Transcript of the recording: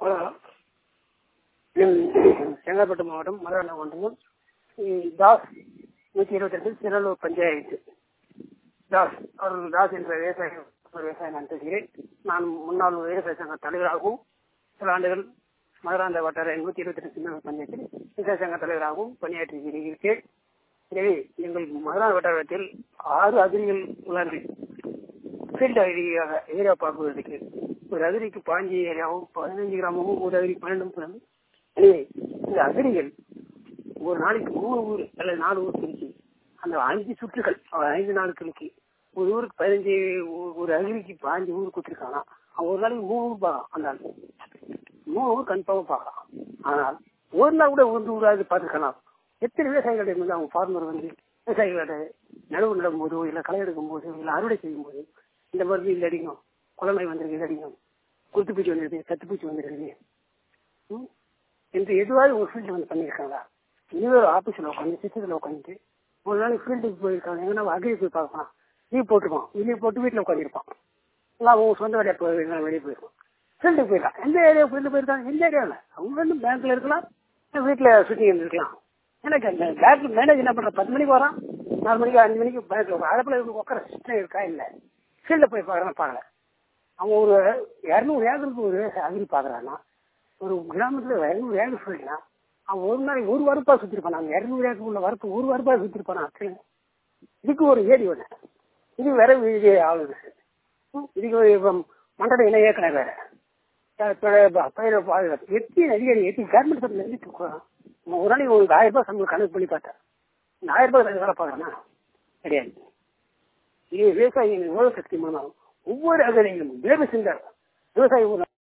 hello Chengalpattu மாவட்டம் மதுரை ஒன்றியம் தாஸ் நூற்றி இருபத்தி ரெண்டு சிறலூர் பஞ்சாயத்து தாஸ் அவர்கள் தாஸ் என்ற விவசாய விவசாயம் நான் பேசுகிறேன் நான் முன்னாள் விவசாய சங்க தலைவராகவும் சில ஆண்டுகள் மதுராந்த வட்டார நூற்றி இருபத்தி ரெண்டு சின்ன பஞ்சாயத்தில் விவசாய சங்க தலைவராகவும் பணியாற்றி இருக்கிறேன் எனவே எங்கள் மதுராந்த வட்டாரத்தில் ஆறு அதிரிகள் உள்ளார்கள் ஃபீல்டு அகிரியாக ஏரியா பார்க்குவதற்கு ஒரு அகிரிக்கு பாஞ்சு ஏரியாவும் பதினஞ்சு கிராமமும் ஒரு அகிரி பன்னெண்டும் பிறந்து எனவே இந்த அகிரிகள் ஒரு நாளைக்கு மூணு ஊர் அல்லது நாலு ஊர் பிரிச்சு அந்த அஞ்சு சுற்றுகள் ஐந்து நாட்களுக்கு ஒரு ஊருக்கு பதினஞ்சு ஒரு அகிரிக்கு பாஞ்சு ஊர் கொடுத்துருக்காங்க அவன் ஒரு நாளைக்கு மூணு ஊர் பார்க்கலாம் அந்த ஆள் மூணு ஊர் கன்ஃபார்மாக பார்க்கலாம் ஆனால் ஒரு நாள் கூட ஒரு ஊராவது பார்த்துக்கலாம் எத்தனை விவசாயிகள் வந்து அவங்க ஃபார்மர் வந்து விவசாயிகளோட நடவு நடும் போதோ இல்லை களை எடுக்கும் போதோ இல்லை அறுவடை செய்யும் போது இந்த மருந்து இல்லை அடிக்கும் குழந்தை வந்திருக்கு இது அடிக்கும் குத்துப்பூச்சி வந்துருக்கு கத்துப்பூச்சி வந்துருக்குது என்று எதுவாவது ஒரு ஃபீல்டு வந்து பண்ணியிருக்காங்க இதுவே ஒரு ஆஃபீஸில் உட்காந்து சிஸ்டத்தில் உட்காந்துட்டு ஒரு நாளைக்கு ஃபீல்டுக்கு போயிருக்காங்க எங்கன்னா அக்ரி போய் பார்க்கலாம் லீவ் போட்டுப்பான் லீவ் போட்டு வீட்டில் உட்காந்துருப்பான் இல்லை அவங்க சொந்த வேலையை போய் வெளியே போயிருப்பான் ஃபீல்டுக்கு போயிருக்கான் எந்த ஏரியா ஃபீல்டு போயிருக்காங்க எந்த ஏரியாவில் அவங்க வந்து பேங்க்ல இருக்கலாம் வீட்டில் சுற்றி இருந்திருக்கலாம் எனக்கு அந்த பேங்க் மேனேஜ் என்ன பண்ணுற பத்து மணிக்கு வரான் நாலு மணிக்கு அஞ்சு மணிக்கு பேங்க்ல அடப்பில் உட்கார சிஸ்டம் இருக்கா இல்லை ஃபீல்டில் போய் பார்க்குறேன் பார்க்கல அவன் ஒரு இரநூறு ஏக்கருக்கு ஒரு அகிரி பார்க்குறான்னா ஒரு கிராமத்தில் இரநூறு ஏக்கர் ஃபீல்டுனா அவன் ஒரு நாளைக்கு ஒரு வரப்பா சுற்றிருப்பான் அந்த இரநூறு ஏக்கர் உள்ள வரப்பு ஒரு வரப்பா சுற்றிருப்பான் இதுக்கு ஒரு ஏரி ஒன்று இது வேற இது ஆளுது இதுக்கு மண்டல இணை இயக்குனர் வேற பயிர பாதுகாப்பு எத்தனை அதிகாரி எத்தனை கவர்மெண்ட் சம்பளம் எழுதிட்டு ஒரு நாளைக்கு உங்களுக்கு ஆயிரம் ரூபாய் சம்பளம் கணக்கு பண்ணி பார்த்தேன் இந்த ஆயிரம் ரூபாய் வேலை பார்க்கறேன்னா கிடையாது இது விவசாயிகளின் உழவு சக்தி மூலமாக ஒவ்வொரு அகதிகளும் வேறு சென்றார் விவசாயி